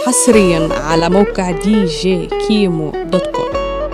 حصريا على موقع دي جي كيمو دوت كوم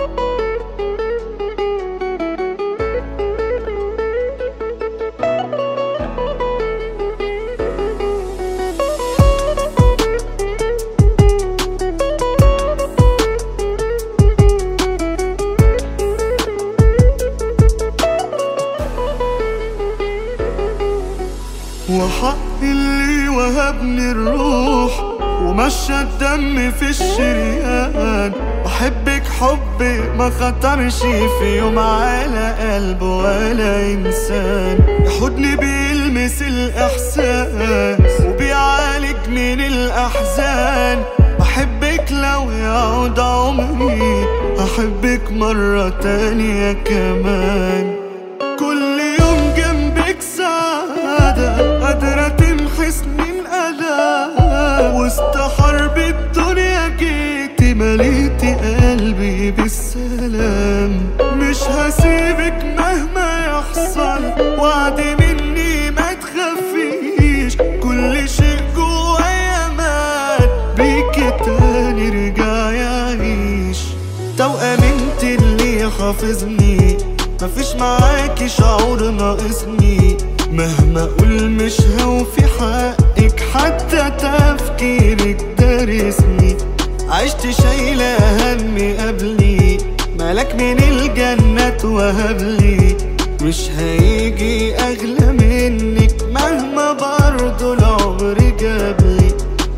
وحق اللي وهبني الروح ومشى الدم في الشريان بحبك حبي ما خطرش في يوم على قلب ولا انسان حضني بيلمس الاحساس وبيعالج من الاحزان بحبك لو يعود عمري احبك مرة تانية كمان كل يوم جنبك سعادة قادرة تمحي سنين ألام وسط حرب الدنيا جيتي مليتي قلبي بالسلام مش هسيبك مهما يحصل وعدي مني ما تخافيش كل شيء جوايا مات بيكي تاني رجع يعيش توأم انت اللي حافظني مفيش معاكي شعور ناقصني مهما اقول مش هوفي حقك حتى تفكيرك دارسني عشت شايلة همي قبلي ملك من الجنة وهبلي مش هيجي اغلى منك مهما برضو العمر جابلي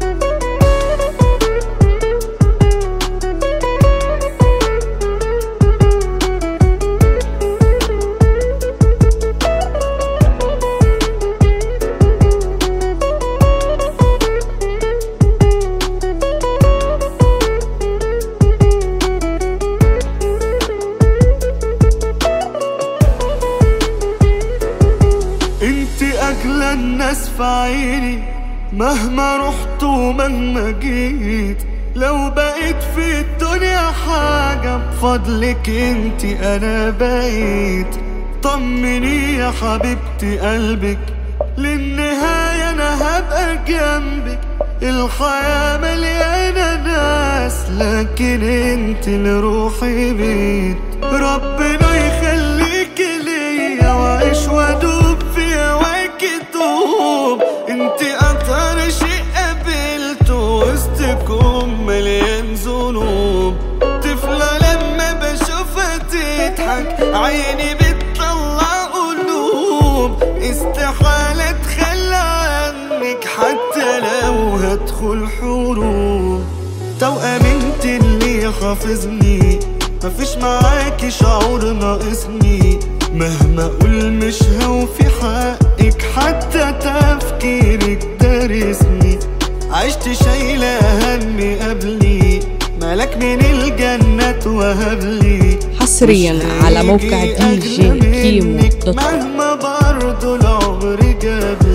انت اغلى الناس في عيني مهما رحت ومهما جيت لو بقيت في الدنيا حاجة بفضلك انت انا بقيت طمني يا حبيبتي قلبك للنهاية انا هبقى جنبك الحياة مليانة ناس لكن انت لروحي بيت ربنا يخليك ليا واعيش وادوب في هواك دوب انت اطهر شيء قابلته وسطكم مليان ذنوب طفلة لما بشوفها تضحك عيني بتطلع قلوب استحالة اتخلى عنك حتى لو هدخل حروب توأم انت اللي حافظني مفيش معاكي شعور ناقصني مهما اقول مش هوفي حقك حتى تفكيرك دارسني عشت شايلة همي قبلي ملك من الجنة وهبلي حصرياً مش على موقع هيجي دي جي أغلى كيمو منك دوت كوم. مهما برضو العمر جابلي